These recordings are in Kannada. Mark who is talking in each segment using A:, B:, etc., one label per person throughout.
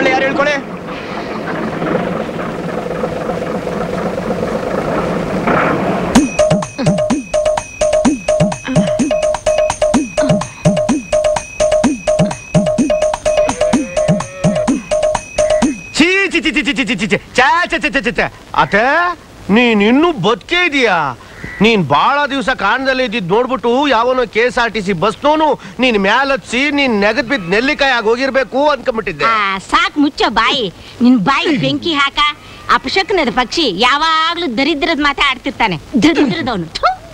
A: ಹೇಳ್ಕೊಳ್ಳಿ ಯಾರು ಹೇಳ್ಕೊಳ್ಳಿ ಛೀ ಛೀ ಛೀ ಛೀ ಛೀ ಛೀ ಛೀ ಛೀ ಛೇ ಛೇ ಛೇ ಛೇ ಛೇ ಛೇ ಅತ್ತೆ ನೀನ್ ಇನ್ನೂ ಬದುಕೇ ಇದೀಯಾ ನೀನ್ ಬಾಳ ದಿವಸ ಕಾರಣದಲ್ಲಿ ಇದ್ದಿದ್ ನೋಡ್ಬಿಟ್ಟು ಯಾವನೋ K S R T C ಬಸ್ನೋನು ನೀನ್ ಮ್ಯಾಲತ್ಸಿ ನೀನ್ ನೆಗದ್ ಬಿದ್ದು ನೆಲ್ಲಿಕಾಯಿ ಆಗಿ ಹೋಗಿರ್ಬೇಕು ಅನ್ಕೊಂಡ್ಬಿಟ್ಟಿದ್ದೆ
B: ಆ, ಸಾಕ್ ಮುಚ್ಚೋ ಬಾಯಿ ನಿನ್ ಬಾಯಿ ಬೆಂಕಿ ಹಾಕ ಅಪಶಕನದ ಪಕ್ಷಿ ಯಾವಾಗ್ಲೂ ದರಿದ್ರದ ಮಾತೆ ಆಡ್ತಿರ್ತಾನೆ ದರಿದ್ರದವನು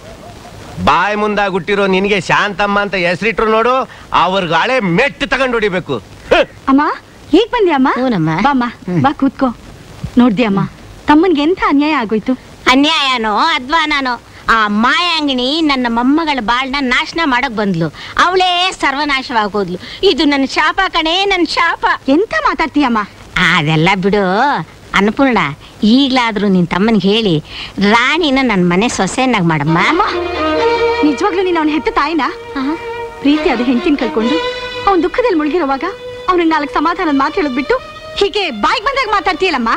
A: ಬಾಯಿ ಮುಂದಾಗ ಹುಟ್ಟಿರೋ ನಿನ್ಗೆ ಶಾಂತಮ್ಮ ಅಂತ ಹೆಸರಿಟ್ರು ನೋಡು ಅವ್ರಿಗೆ ಹಳೆ ಮೆಟ್ಟು ತಗೊಂಡು ಹೊಡಿಬೇಕು ಹ್.
C: ಅಮ್ಮ ಈಗ ಬಂದ್ಯಾ ಅಮ್ಮ
B: ಹೂನಮ್ಮ.
C: ಬಾಮ್ಮ ಬಾ ಕೂತ್ಕೋ ನೋಡ್ದ್ಯಮ್ಮ ತಮ್ಮನ್ಗೆ ಎಂಥ ಅನ್ಯಾಯ ಆಗೋಯ್ತು
B: ಅನ್ಯಾಯನೋ ಅಧ್ವಾನನೋ ಆ ಮಾಯಾಂಗಿಣಿ ನನ್ನ ಮೊಮ್ಮಗಳ ಬಾಳ್ನ ನಾಶನ ಮಾಡಕ್ ಬಂದ್ಲು ಅವಳೇ ಸರ್ವನಾಶವಾಗೋದ್ಲು ಇದು ನನ್ನ ಶಾಪ ಕಣೇ ನನ್ನ ಶಾಪ
C: ಎಂತ ಮಾತಾಡ್ತೀಯಮ್ಮ
B: ಅದೆಲ್ಲ ಬಿಡು ಅನ್ನಪೂರ್ಣ ಈಗ್ಲಾದ್ರೂ ನಿನ್ ತಮ್ಮನಿಗೆ ಹೇಳಿ ರಾಣಿನ ನನ್ನ ಮನೆ ಸೊಸೆಯನ್ನಾಗಿ ಮಾಡಮ್ಮ
C: ಅಮ್ಮ ನಿಜವಾಗ್ಲೂ ನೀನು ಅವನ ಹೆತ್ತ ತಾಯಿನ ಪ್ರೀತಿ ಅದು ಹೆಂಡತಿನ ಕಳ್ಕೊಂಡು ಅವನ್ ದುಃಖದಲ್ಲಿ ಮುಳುಗಿರುವಾಗ ಅವ್ನಿಗೆ ನಾಲ್ಕು ಸಮಾಧಾನದ ಮಾತು ಹೇಳದ್ಬಿಟ್ಟು ಹೀಗೆ ಬಾಯಿಗೆ ಬಂದಾಗ ಮಾತಾಡ್ತೀಯಲ್ಲಮ್ಮ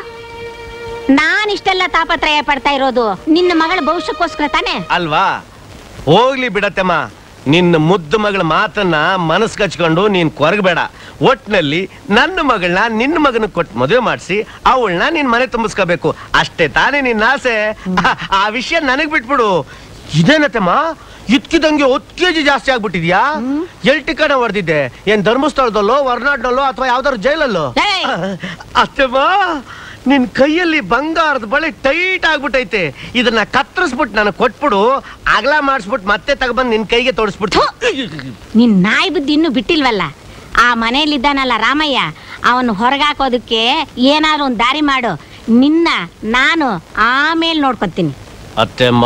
B: ನಾನ್ ಇಷ್ಟೆಲ್ಲ ತಾಪತ್ರಯ ಪಡ್ತಾ ಇರೋದು ನಿನ್ನ ಮಗಳ ಭವಿಷ್ಯಕ್ಕೋಸ್ಕರ ತಾನೇ
A: ಅಲ್ವಾ ಹೋಗ್ಲಿ ಬಿಡತ್ತಮ್ಮ ನಿನ್ನ ಮುದ್ದು ಮಗಳ ಮಾತನ್ನ ಮನಸ್ಸು ಕಚ್ಕೊಂಡು ನೀನ್ ಕೊರಗಬೇಡ ಒಟ್ನಲ್ಲಿ ನನ್ನ ಮಗಳನ್ನ ನಿನ್ನ ಮಗನ ಕೊಟ್ಟು ಮದುವೆ ಮಾಡಿಸಿ ಅವಳನ್ನ ನಿನ್ ಮನೆ ತುಂಬಿಸ್ಕೋಬೇಕು ಅಷ್ಟೇ ತಾನೇ ನಿನ್ನ ಆಸೆ ಆ- ಆ ವಿಷಯ ನನಗ್ ಬಿಟ್ಬಿಡು ಇದೇನತ್ತಮ್ಮ ಇದ್ಕಿದಂಗೆ ಹತ್ತು ಕೆಜಿ ಜಾಸ್ತಿ ಆಗ್ಬಿಟ್ಟಿದ್ಯಾ ಎಲ್ಟಿ ಕಡೆ ಹೊಡೆದಿದ್ದೆ ಏನ್ ಧರ್ಮಸ್ಥಳದಲ್ಲೋ ಹೊರನಾಡ್ನಲ್ಲೋ ಅಥವಾ ಯಾವ್ದಾದ್ರು ಜೈಲಲ್ಲೋ
B: ಏಯ್!
A: ಅಷ್ಟೇಮ್ಮ ನಿನ್ ಕೈಯಲ್ಲಿ ಬಂಗಾರದ ಬಳೆ ಟೈಟ್ ಆಗ್ಬಿಟ್ಟೈತೆ ಇದನ್ನ ಕತ್ತರಿಸ್ಬಿಟ್ಟು ನನಗೆ ಕೊಟ್ಬಿಡು ಅಗಲ ಮಾಡಿಸ್ಬಿಟ್ಟು ಮತ್ತೆ ತಗೊಬಂದು ನಿನ್ ಕೈಗೆ ತೋರಿಸ್ಬಿಟ್ಟು
B: ನಿನ್ ನಾಯಿ ಬುದ್ಧಿ ಇನ್ನೂ ಬಿಟ್ಟಿಲ್ವಲ್ಲ ಆ ಮನೆಯಲ್ಲಿದ್ದಾನಲ್ಲ ರಾಮಯ್ಯ ಅವನು ಹೊರಗಾಕೋದಕ್ಕೆ ಏನಾದ್ರು ಒಂದು ದಾರಿ ಮಾಡು ನಿನ್ನ ನಾನು ಆಮೇಲೆ ನೋಡ್ಕೊತೀನಿ
A: ಅತ್ತೆಮ್ಮ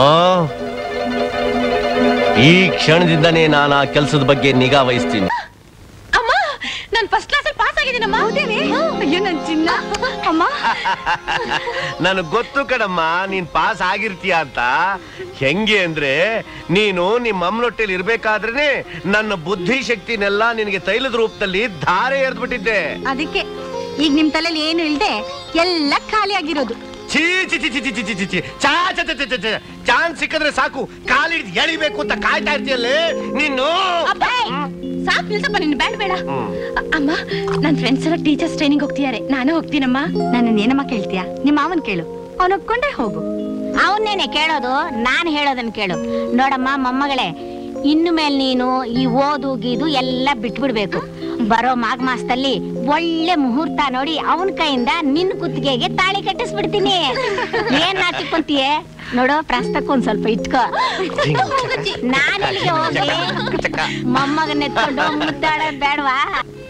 A: ಈ ಕ್ಷಣದಿಂದನೇ ನಾನು ಆ ಕೆಲಸದ ಬಗ್ಗೆ ನಿಗಾ ವಹಿಸ್ತೀನಿ
C: ಅಮ್ಮ ನಾನು ಫಸ್ಟ್ ಕ್ಲಾಸ್ ಪಾಸ್ ಆಗಿದ್ದೀನಮ್ಮ ಅಯ್ಯೋ ನನ್ ಚಿನ್ನ ಅಮ್ಮ
A: ನನಗ್ ಗೊತ್ತು ಕಣಮ್ಮ ನೀನ್ ಪಾಸ್ ಆಗಿರ್ತೀಯ ಅಂತ ಹೆಂಗೆ ಅಂದ್ರೆ ನೀನು ನಿಮ್ಮ ಅಮ್ಮನೊಟ್ಟೆಲಿ ಇರ್ಬೇಕಾದ್ರೇನೆ ನನ್ನ ಬುದ್ಧಿ ಶಕ್ತಿನೆಲ್ಲ ನಿನಗೆ ತೈಲದ ರೂಪದಲ್ಲಿ ಧಾರೆ ಎರೆದ್ಬಿಟ್ಟಿದ್ದೆ
C: ಅದಕ್ಕೆ ಈಗ ನಿಮ್ ತಲೆಯಲ್ಲಿ ಏನು ಇಲ್ದೆ ಎಲ್ಲ ಖಾಲಿ ಆಗಿರೋದು
A: ಛೀ ಛೀ ಛೀ ಛೀ ಛೀ ಛೀ ಛೀ ಛೀ ಛೀ ಚಾ ಚಾ ಚಾ ಚಾ ಚಾ ಚಾ ಚಾನ್ಸ್ ಸಿಕ್ಕಿದ್ರೆ ಸಾಕು ಕಾಲಿಡ್ ಎಳಿಬೇಕು ಅಂತ ಕಾಯ್ತಾ ಇರ್ತೀಯಲ್ಲೇ ನೀನು
C: ಸಾಕ್ ನಿಲ್ಸಪ್ಪ ನಿನ್ ಬ್ಯಾಂಡ್ ಬೇಡ
A: ಹ್ಮ್.
C: ಅ- ಅಮ್ಮ ನನ್ ಫ್ರೆಂಡ್ಸ್ ಎಲ್ಲ ಟೀಚರ್ಸ್ ಟ್ರೈನಿಂಗ್ ಹೋಗ್ತಿದ್ದಾರೆ ನಾನು ಹೋಗ್ತೀನಮ್ಮ ನನ್ನ ಏನಮ್ಮ ಕೇಳ್ತೀಯಾ ನಿಮ್ಮ ಮಾವನ್ ಕೇಳು ಅವನ್ ಒಪ್ಕೊಂಡೆ ಹೋಗು
B: ಅವನ್ನೇನೆ ಕೇಳೋದು ನಾನು ಹೇಳೋದನ್ನ ಕೇಳು ನೋಡಮ್ಮ ಮೊಮ್ಮಗಳೇ ಇನ್ನು ಮೇಲೆ ನೀನು ಈ ಓದು ಗೀದು ಎಲ್ಲ ಬಿಟ್ಬಿಡ್ಬೇಕು ಬರೋ ಮಾಘ ಮಾಸದಲ್ಲಿ ಒಳ್ಳೆ ಮುಹೂರ್ತ ನೋಡಿ ಅವನ ಕೈಯಿಂದ ನಿನ್ನ ಕುತ್ತಿಗೆಗೆ ತಾಳಿ ಕಟ್ಟಿಸ್ಬಿಡ್ತೀನಿ ಏನ್ ನಾಚಿಕೊಂತೀಯೇ ನೋಡು ಪ್ರಸ್ತಕ್ಕೆ ಒಂದ್ ಸ್ವಲ್ಪ ಇಟ್ಕೋ ನಾನು ಎಲ್ಲಿಗೆ ಹೋಗ್ಲಿ ಮೊಮ್ಮಗನ್ನ ಎತ್ಕೊಂಡು ಮುದ್ದಾಡೋದ್ ಬೇಡವಾ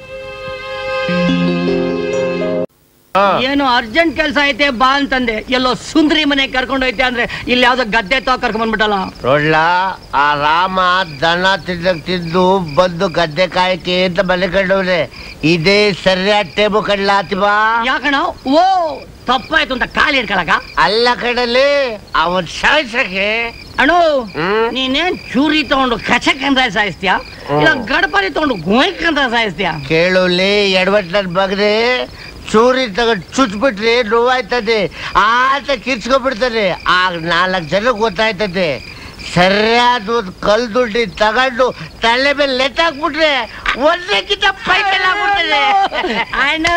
D: ಏನು ಅರ್ಜೆಂಟ್ ಕೆಲಸ ಐತೆ ಬಾ ಅಂತಂದೆ ಎಲ್ಲೋ ಸುಂದರಿ ಮನೆ ಕರ್ಕೊಂಡೋಯ್ತೆ ಅಂದ್ರೆ ಇಲ್ಲಿ ಯಾವ್ದೋ ಗದ್ದೆ ತೋ ಕರ್ಕೊಂಡ್ ಬಂದ್ಬಿಟ್ಟಲ್ಲ
E: ನೋಡ್ಲಾ ಆ ರಾಮ ದನ ತಿದ್ದಕ್ ತಿಂದು ಬಂದು ಗದ್ದೆ ಕಾಯಕ್ಕೆ ಅಂತ ಮನೆ ಕಂಡವ್ರೆ ಇದೇ ಸರಿಯಾದ ಟೇಬು ಕಡ್ಲಾತಿಬಾ
D: ಯಾಕಣ ಓ ತಪ್ಪಾಯ್ತು ಅಂತ ಕಾಲಿ ಹಿಡ್ಕೊಳಕ
E: ಅಲ್ಲ ಕಡಲಿ ಅವನ್ ಸಾಯ್ಸಕ್ಕೆ
D: ಅಣ್ಣು
E: ಹ್ಮ್.
D: ನೀನೇನ್ ಚೂರಿ ತಗೊಂಡು ಕಚಕ್ ಅಂತ ಸಾಯಿಸ್ತೀಯ ಇಲ್ಲ ಗಡಪರಿ ತಗೊಂಡು ಗೋಯ್ಕ್ ಅಂತ ಸಾಯಿಸ್ತೀಯ
E: ಕೇಳುಲಿ ಎಡವಟ್ ನನ್ ಬಗ್ರೆ ಚೂರಿ ತಗೊಂಡ್ ಚುಚ್ಬಿಟ್ರೆ ನೋವಾಯ್ತದೆ ಆತ ಕಿರ್ಚ್ಕೊಂಡ್ಬಿಡ್ತಾನೆ ಆಗ ನಾಲ್ಕು ಜನ ಗೊತ್ತಾಯ್ತದೆ ಸರಿಯಾದ ಒಂದು ಕಲ್ ದುಡ್ಡಿ ತಗೊಂಡು ತಲೆ ಮೇಲೆ ನೆಟ್ಟಾಕ್ಬಿಟ್ರೆ ಒಂದಕ್ಕಿಂತ ಪೈಸಲ್ ಆಗ್ಬಿಡ್ತದೆ
D: ಅಣ್ಣ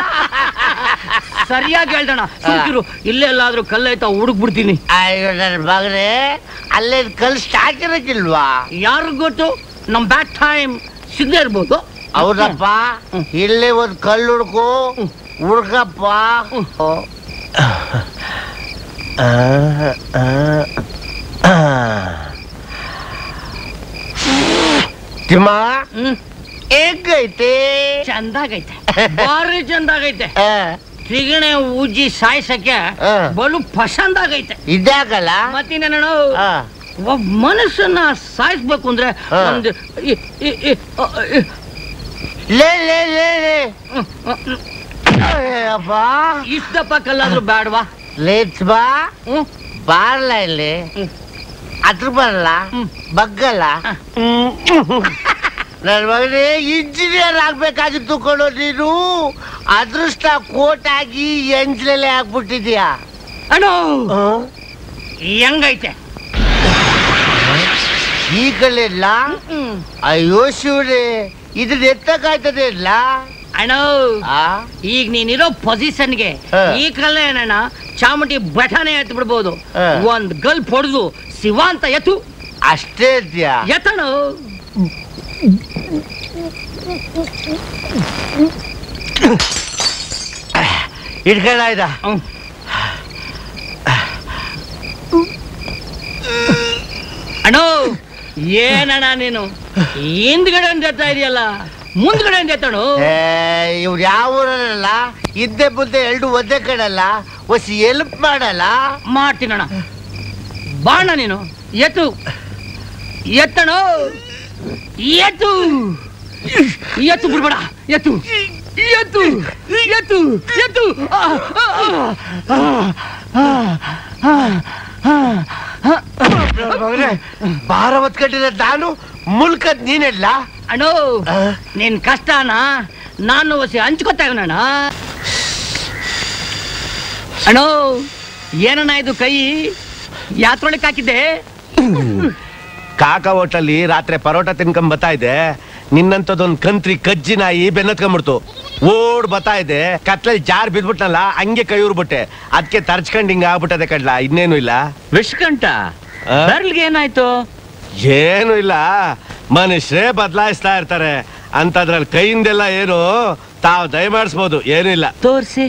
D: ಸರಿಯಾಗಿ ಹೇಳ್ದಣ ಸುಮ್ಕಿರು ಇಲ್ಲೇ ಎಲ್ಲಾದ್ರೂ ಕಲ್ಲೈತ ಹುಡುಕ್ಬಿಡ್ತೀನಿ
E: ಅಯ್ಯೋ ನನ್ನ ಮಗನೇ ಅಲ್ಲೇ ಕಲ್ ಸ್ಟಾಕ್ ಇರಕ್ಕಿಲ್ವಾ
D: ಯಾರಿಗ್ ಗೊತ್ತು ನಮ್ ಬ್ಯಾಟ್ ಟೈಮ್ ಸಿಗದೆ ಇರ್ಬೋದು
E: ಹೌದಪ್ಪ ಇಲ್ಲೇ ಒಂದ್ ಕಲ್ಲು ಹುಡ್ಕು ಹುಡ್ಕಪ್ಪ ತಿಮ್ಮ
D: ಹ್ಮ್
E: ಹೇಗೈತೆ
D: ಚಂದಾಗೈತೆ ಭಾರಿ ಚಂದಾಗೈತೆ
E: ಆ,
D: ಸಿಗಣೆ ಉಜ್ಜಿ ಸಾಯ್ಸಕ್ಕೆ
E: ಆ.
D: ಬಲು ಪಸಂದಾಗೈತೆ
E: ಇದಾಗಲ್ಲ
D: ಮತ್ತಿನ್ನೇನು
E: ಆ,
D: ಒಬ್ಬ ಮನುಷ್ಯನ ಸಾಯಿಸ್ಬೇಕು ಅಂದ್ರೆ
E: ಆ.
D: ಒಂದು ಇ- ಇ- ಇ- ಅ- ಇ-
E: ಲೇ ಲೇ ಲೇ ಲೇ
D: ಅ- ಅ-
E: ಅಯ್ಯಪ್ಪ
D: ಇಷ್ಟಪ್ಪ ಕಲ್ಲಾದ್ರೂ ಬೇಡವಾ
E: ಲೇಟ್ ಬಾ
D: ಹ್ಮ್
E: ಬಾರ್ಲ ಇಲ್ಲಿ
D: ಹ್ಮ್.
E: ಅದ್ರ ಬರಲ್ಲ
D: ಹ್ಮ್.
E: ಬಗ್ಗಲ್ಲ ನನ್ನ ಮಗನೇ ಇಂಜಿನಿಯರ್ ಆಗ್ಬೇಕಾಗಿತ್ತು ಕೊಡೋ ನೀನು ಅದೃಷ್ಟ ಕೋಟಾಗಿ ಎಂಜ್ಲಲ್ಲೇ ಆಗ್ಬಿಟ್ಟಿದ್ಯಾ
D: ಅಣ್ಣೋ ಹೆಂಗೈತೆ
E: ಈ ಕಡೆ ಇಲ್ಲ ಅಯ್ಯೋ ಶಿವನೇ ಇದನ್ನ ಎತ್ತಕ್ಕಾಯ್ತದೆ ಇಲ್ಲ
D: ಅಣ್ಣ
E: ಆ
D: ಈಗ ನೀನಿರೋ ಪೊಸಿಷನ್ಗೆ
E: ಹಾ.
D: ಈ ಕಲೆ ಅಣ್ಣ ಚಾಮುಂಡಿ ಬೆಠಾನೆ ಎತ್ತು ಬಿಡ್ಬೋದು
E: ಹಾ.
D: ಒಂದ್ ಗಲ್ಪ್ ಹೊಡೆದು ಶಿವ ಅಂತ ಎತ್ತು
E: ಅಷ್ಟೇ ಇದ್ಯಾ
D: ಎತ್ತಣ
E: ಇಟ್ಕೊಳ್ಳ ಇದ
D: ಅಣ್ಣ ಏನಣ್ಣ ನೀನು ಹಿಂದ್ಗಡೆ ಅಂತ ಎತ್ತಾ ಇದೆಯಲ್ಲ ಮುಂದ್ಗಡೆ ಅಂತ ಎತ್ತಣು
E: ಇವ್ರು ಯಾವ ಊರಲ್ಲ ಹಿಂದೆ ಮುಂದೆ ಎರಡು ಒಂದೇ ಕಡಲ್ಲ ಒಸಿ ಎಲ್ಪ್ ಮಾಡಲ್ಲ
D: ಮಾಡ್ತೀನಣ್ಣ ಬಾಣ ನೀನು ಎತ್ತು ಎತ್ತಣ ಎತ್ತು ಎತ್ತು ಬಿಡ್ಬೇಡ ಎತ್ತು ಎತ್ತು ಎತ್ತು ಎತ್ತು ಆ, ಆ, ಆ, ಆ, ಆ, ಆ, ಆ.
E: ಮಗನೇ ಭಾರ ಹೊತ್ಕೊಂಡಿರ ನಾನು ಮುಲ್ಕದ್ ನೀನೆಲ್ಲ
D: ಅಣ್ಣ ನಿನ್ ಕಷ್ಟನ ನಾನು ಹೊಸಿ ಹಂಚ್ಕೊತಾ ಇವನಣ್ಣ ಅಣ್ಣ ಏನಣ್ಣ ಇದು ಕೈ ಯಾತ್ರೊಳಕ್ ಹಾಕಿದ್ದೆ
A: ಕಾಕ ಹೋಟಲ್ಲಿ ರಾತ್ರಿ ಪರೋಟ ತಿನ್ಕೊಂಡ್ ಬತ್ತಾ ಇದೆ ನಿನ್ನಂತದೊಂದ್ ಕಂತ್ರಿ ಕಜ್ಜಿ ನಾಯಿ ಬೆನ್ನತ್ಕೊಂಡ್ಬಿಡ್ತು ಓಡ್ ಬತ್ತಾ ಇದೆ ಕತ್ಲಲ್ಲಿ ಜಾರ್ ಬಿದ್ಬಿಟ್ನಲ್ಲ ಹಂಗೆ ಕೈ ಉರ್ಬಿಟ್ಟೆ ಅದಕ್ಕೆ ತರ್ಚ್ಕೊಂಡ್ ಹಿಂಗ ಆಗ್ಬಿಟ್ಟದೆ ಕಡ್ಲ ಇನ್ನೇನು ಇಲ್ಲ
D: ವಿಷ್ಕಂಠ
A: ಆ?
D: ಬರ್ಲ್ಗೆ ಏನಾಯ್ತು
A: ಏನು ಇಲ್ಲ ಮನುಷ್ಯರೇ ಬದಲಾಯಿಸ್ತಾ ಇರ್ತಾರೆ ಅಂತದ್ರಲ್ಲಿ ಕೈಯಿಂದೆಲ್ಲ ಏನು ತಾವ್ ದಯಮಾಡಿಸ್ಬೋದು ಏನು ಇಲ್ಲ
D: ತೋರಿಸಿ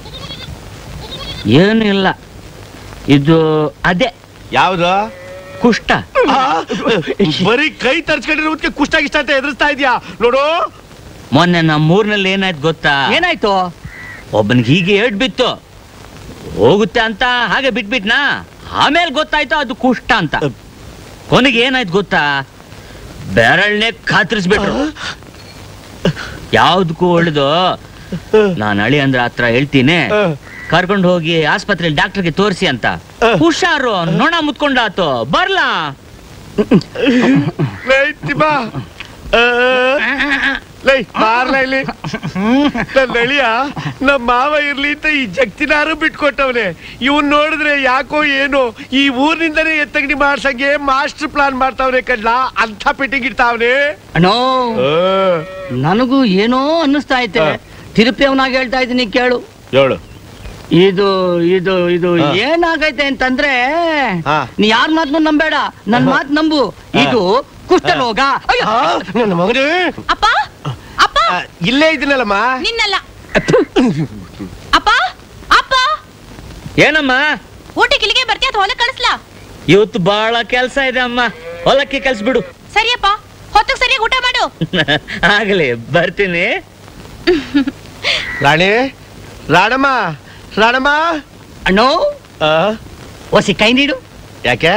D: ಏನು ಇಲ್ಲ ಇದು ಅದೇ
A: ಯಾವ್ದು
D: ಕುಷ್ಠ
A: ಆ, ಬರೀ ಕೈ ತರ್ಚ್ಕೊಂಡಿರೋದಕ್ಕೆ ಕುಷ್ಟ ಗಿಷ್ಟ ಅಂತ ಎದುರಿಸ್ತಾ ಇದ್ಯಾ ನೋಡು
F: ಮೊನ್ನೆ ನಮ್ಮ ಊರ್ನಲ್ಲಿ ಏನಾಯ್ತು ಗೊತ್ತಾ
D: ಏನಾಯ್ತು
F: ಒಬ್ಬನಿಗೆ ಹೀಗೆ ಏಟ್ ಬಿತ್ತು ಹೋಗುತ್ತೆ ಅಂತ ಹಾಗೆ ಬಿಟ್ಬಿಟ್ನಾ ಆಮೇಲೆ ಗೊತ್ತಾಯ್ತು ಅದು ಕುಷ್ಠ ಅಂತ ಕೊನೆಗೆ ಏನಾಯ್ತು ಗೊತ್ತಾ ಬೆರಳ್ನೆ ಕಾತ್ರಿಸ್ಬಿಟ್ರು ಯಾವ್ದಕ್ಕೂ ಒಳ್ಳೆದು ನಾನು ಅಳಿ ಅಂದ್ರೆ ಹತ್ರ ಹೇಳ್ತೀನಿ ಕರ್ಕೊಂಡು ಹೋಗಿ ಆಸ್ಪತ್ರೆಯಲ್ಲಿ ಡಾಕ್ಟರ್ಗೆ ತೋರಿಸಿ ಅಂತ ಹುಷಾರು ನೊಣ ಮುತ್ಕೊಂಡಾತು ಬರ್ಲಾ
A: ಲೈ ತಿಮ್ಮ ಆ, ಲೈ ಮಾರ್ಲ ಇಲ್ಲಿ ನನ್ನ ಅಳಿಯ ನಮ್ಮ ಮಾವ ಇರ್ಲಿ ಅಂತ ಈ ಜಗ್ತಿನಾರು ಬಿಟ್ಕೊಟ್ಟವ್ನೆ ಇವನ್ ನೋಡಿದ್ರೆ ಯಾಕೋ ಏನೋ ಈ ಊರಿನಿಂದನೇ ಎತ್ತಗಡಿ ಮಾಡ್ಸಂಗೆ ಮಾಸ್ಟರ್ ಪ್ಲಾನ್ ಮಾಡ್ತಾವ್ನೆ ಕಡ್ಲ ಅಂತ ಫಿಟ್ಟಿಂಗ್ ಇಡ್ತಾವ್ನೆ
D: ಅಣ್ಣೋ
A: ಆ,
D: ನನಗೂ ಏನೋ ಅನ್ನಿಸ್ತಾ ಐತೆ
A: ಹಾ.
D: ತಿರುಪಿ ಅವನಾಗ ಹೇಳ್ತಾ ಇದ್ದೀನಿ ಕೇಳು
A: ಹೇಳು
D: ಇದು ಇದು ಇದು
A: ಹಾ.
D: ಏನಾಗೈತೆ ಅಂತಂದ್ರೆ
A: ಹಾ.
D: ನೀ ಯಾರ ಮಾತನ್ನು ನಂಬೇಡ ನನ್ ಮಾತ್ ನಂಬು ಇದು ಕುಷ್ಠರೋಗ ಅಯ್ಯೋ.
A: ಆ, ನನ್ನ ಮಗನೇ
C: ಅಪ್ಪ ಅಪ್ಪ
A: ಆ, ಇಲ್ಲೇ ಇದನ್ನಲ್ಲಮ್ಮ
C: ನಿನ್ನಲ್ಲ ಅಪ್ಪ ಅಪ್ಪ
F: ಏನಮ್ಮ
C: ಊಟಕ್ಕೆ ಇಲ್ಲಿಗೆ ಬರ್ತೀಯ ಅಥವಾ ಹೊಲಕ್ಕೆ ಕಳಿಸ್ಲಾ
F: ಇವತ್ತು ಬಹಳ ಕೆಲ್ಸ ಇದೆ ಅಮ್ಮ ಹೊಲಕ್ಕೆ ಕಲ್ಸ್ಬಿಡು
C: ಸರಿಯಪ್ಪ ಹೊತ್ತಿಗೆ ಸರಿಯಾಗಿ ಊಟ ಮಾಡು
F: ಆಗ್ಲಿ ಬರ್ತೀನಿ
A: ರಾಣಿ ರಾಣಮ್ಮ ರಾಣಮ್ಮ
D: ಅಣ್ಣೋ
A: ಆ,
D: ಒಸಿ ಕೈ ನೀಡು
A: ಯಾಕೆ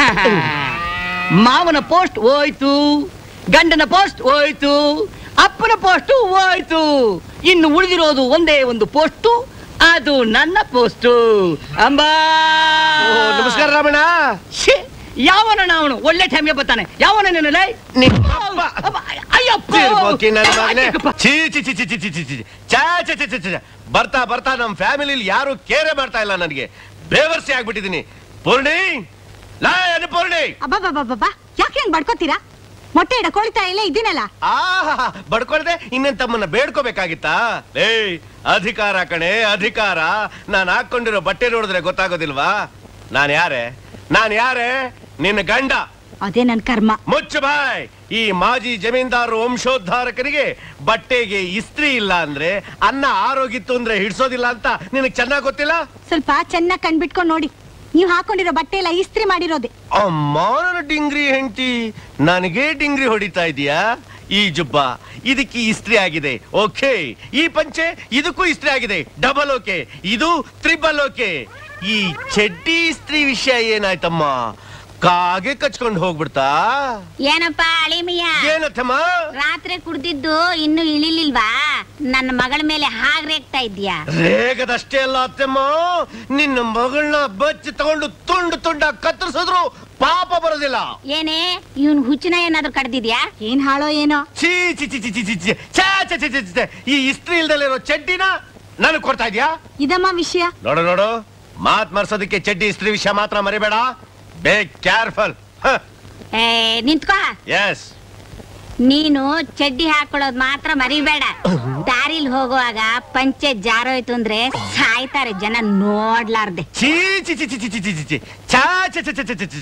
D: ಮಾವನ ಪೋಸ್ಟ್ ಹೋಯ್ತು ಗಂಡನ ಪೋಸ್ಟ್ ಹೋಯ್ತು ಅಪ್ಪನ ಪೋಸ್ಟ್ ಹೋಯ್ತು ಇನ್ನು ಉಳಿದಿರೋದು ಒಂದೇ ಒಂದು ಪೋಸ್ಟು ಅದು ನನ್ನ ಪೋಸ್ಟು ಅಂಬಾ
A: ಓ, ನಮಸ್ಕಾರ ರಾಮಣ್ಣ
D: ಛೀ, ಯಾವನ ಅವನು ಒಳ್ಳೆ ಟೈಮ್ಗೆ ಬರ್ತಾನೆ ಯಾವನ ನೀನು ಲೈ?
A: ನಿಮ್ಮಪ್ಪ.
D: ಅಬ್ಬ, ಅಯ್ಯಪ್ಪ
A: ತಿರ್ಬೋಕಿ ನನ್ನ ಮಗನೇ.
D: ಅಯ್ಯಪ್ಪ.
A: ಛೀ, ಛೀ, ಛೀ, ಛೀ, ಛೀ, ಛೀ, ಛೀ, ಛೀ. ಛೇ, ಛೇ, ಛೇ, ಛೇ, ಛೇ, ಛೇ. ಬರ್ತಾ ಬರ್ತಾ ನಮ್ಮ ಫ್ಯಾಮಿಲಿಲಿ ಯಾರು ಕೇರೆ ಮಾಡ್ತಾ ಇಲ್ಲ ನನಗೆ ಬೇವರ್ಸಿ ಆಗ್ಬಿಟ್ಟಿದೀನಿ ಪೂರ್ಣಿ ಲಾ ಏನು ಪೂರ್ಣಿ
C: ಅಬ್ಬಬ್ಬಬ್ಬಬ್ಬ ಯಾಕೆ ಹಂಗ್ ಬಡ್ಕೋತೀರಾ ಮೊಟ್ಟೆ ಇಡ ಕೋಳಿತಾ ಇಲ್ಲೇ ಇದ್ದೀನಲ್ಲ
A: ಆ ಬಡ್ಕೊಳ್ದೆ ಇನ್ನೇನ್ ತಮ್ಮನ್ನ ಬೇಡ್ಕೋಬೇಕಾಗಿತ್ತಾ ಲೇ ಅಧಿಕಾರ ಕಣೆ ಅಧಿಕಾರ ನಾನ್ ಹಾಕೊಂಡಿರೋ ಬಟ್ಟೆ ನೋಡಿದ್ರೆ ಗೊತ್ತಾಗೋದಿಲ್ವಾ ನಾನ್ ಯಾರೇ ನಾನ್ ಯಾರೇ ನಿನ್ನ ಗಂಡ
C: ಅದೇ ನನ್ ಕರ್ಮ
A: ಮುಚ್ಚು ಬಾಯ್ ಈ ಮಾಜಿ ಜಮೀನ್ದಾರ ವಂಶೋದ್ಧಾರಕನಿಗೆ ಬಟ್ಟೆಗೆ ಇಸ್ತ್ರಿ ಇಲ್ಲ ಅಂದ್ರೆ ಅನ್ನ ಆರೋಗಿತ್ತು ಅಂದ್ರೆ ಹಿಡ್ಸೋದಿಲ್ಲ ಅಂತ ನಿನಗ್ ಚೆನ್ನಾಗ್ ಗೊತ್ತಿಲ್ಲ
C: ಸ್ವಲ್ಪ ಚೆನ್ನಾಗಿ ಕಣ್ಬಿಟ್ಕೊಂಡ್ ನೋಡಿ ನೀವ್ ಹಾಕೊಂಡಿರೋ ಬಟ್ಟೆ ಎಲ್ಲ ಇಸ್ತ್ರಿ ಮಾಡಿರೋದೆ
A: ಅಮ್ಮ ನನ್ನ ಡಿಂಗ್ರಿ ಹೆಂಡತಿ ನನಗೆ ಡಿಂಗ್ರಿ ಹೊಡಿತಾ ಇದೀಯಾ ಈ ಜುಬ್ಬ ಇದಕ್ಕೆ ಇಸ್ತ್ರಿ ಆಗಿದೆ ಓಕೆ ಈ ಪಂಚೆ ಇದಕ್ಕೂ ಇಸ್ತ್ರಿ ಆಗಿದೆ ಡಬಲ್ ಓಕೆ ಇದು ತ್ರಿಬಲ್ ಓಕೆ ಈ ಚಡ್ಡಿ ಇಸ್ತ್ರಿ ವಿಷಯ ಏನಾಯ್ತಮ್ಮ ಕಾಗೆ ಕಚ್ಕೊಂಡು ಹೋಗ್ಬಿಡ್ತಾ
B: ಏನಪ್ಪ ಅಳಿಮಿಯ
A: ಏನತ್ತಮ್ಮ
B: ರಾತ್ರಿ ಕುಡ್ದಿದ್ದು ಇನ್ನು ಇಳಿಲಿಲ್ವಾ ನನ್ನ ಮಗಳ ಮೇಲೆ ಹಾಗ್ ರೇಗ್ತಾ ಇದ್ಯಾ
A: ರೇಗದಷ್ಟೇ ಅಲ್ಲ ಅತ್ತೆಮ್ಮ ನಿನ್ನ ಮಗಳನ್ನ ಬಚ್ಚಿ ತಗೊಂಡು ತುಂಡು ತುಂಡ ಕತ್ತರಿಸಿದ್ರು ಪಾಪ ಬರೋದಿಲ್ಲ
B: ಏನೇ ಇವನ್ ಹುಚ್ಚಿನ ಏನಾದ್ರು ಕಡ್ದಿದ್ಯಾ
C: ಏನ್ ಹಾಳೋ ಏನೋ
A: ಛೀ ಛೀ ಛೀ ಛೀ ಛೀ ಛೀ ಛೀ ಛೇ, ಛೇ, ಛೇ, ಛೇ, ಛೇ. ಈ ಇಸ್ತ್ರಿ ಇಲ್ದಲ್ಲಿರೋ ಚಡ್ಡಿನ ನನಗ್ ಕೊಡ್ತಾ ಇದ್ಯಾ
C: ಇದಮ್ಮ ವಿಷಯ
A: ನೋಡು ನೋಡು ಮಾತ್ ಮರ್ಸೋದಕ್ಕೆ ಚಡ್ಡಿ ಇಸ್ತ್ರಿ ವಿಷಯ ಮಾತ್ರ ಮರಿಬೇಡ ಬೇ ಕೇರ್ಫುಲ್
B: ಏ ನಿಂತ್ಕೋ
A: ಎಸ್
B: ನೀನು ಚಡ್ಡಿ ಹಾಕೊಳ್ಳೋದ್ ಮಾತ್ರ ಮರಿಬೇಡ ದಾರಿಲ್ ಹೋಗುವಾಗ ಪಂಚೆ ಜಾರೋಯ್ತು ಅಂದ್ರೆ ಸಾಯ್ತಾರೆ ಜನ ನೋಡ್ಲಾರ್ದೆ
A: ಛೀ ಛೀ ಛೀ ಛೀ ಛೀ ಛೀ ಛೀ ಛೀ ಛೇ, ಛೇ, ಛೇ, ಛೇ, ಛೇ, ಛೇ, ಛೇ.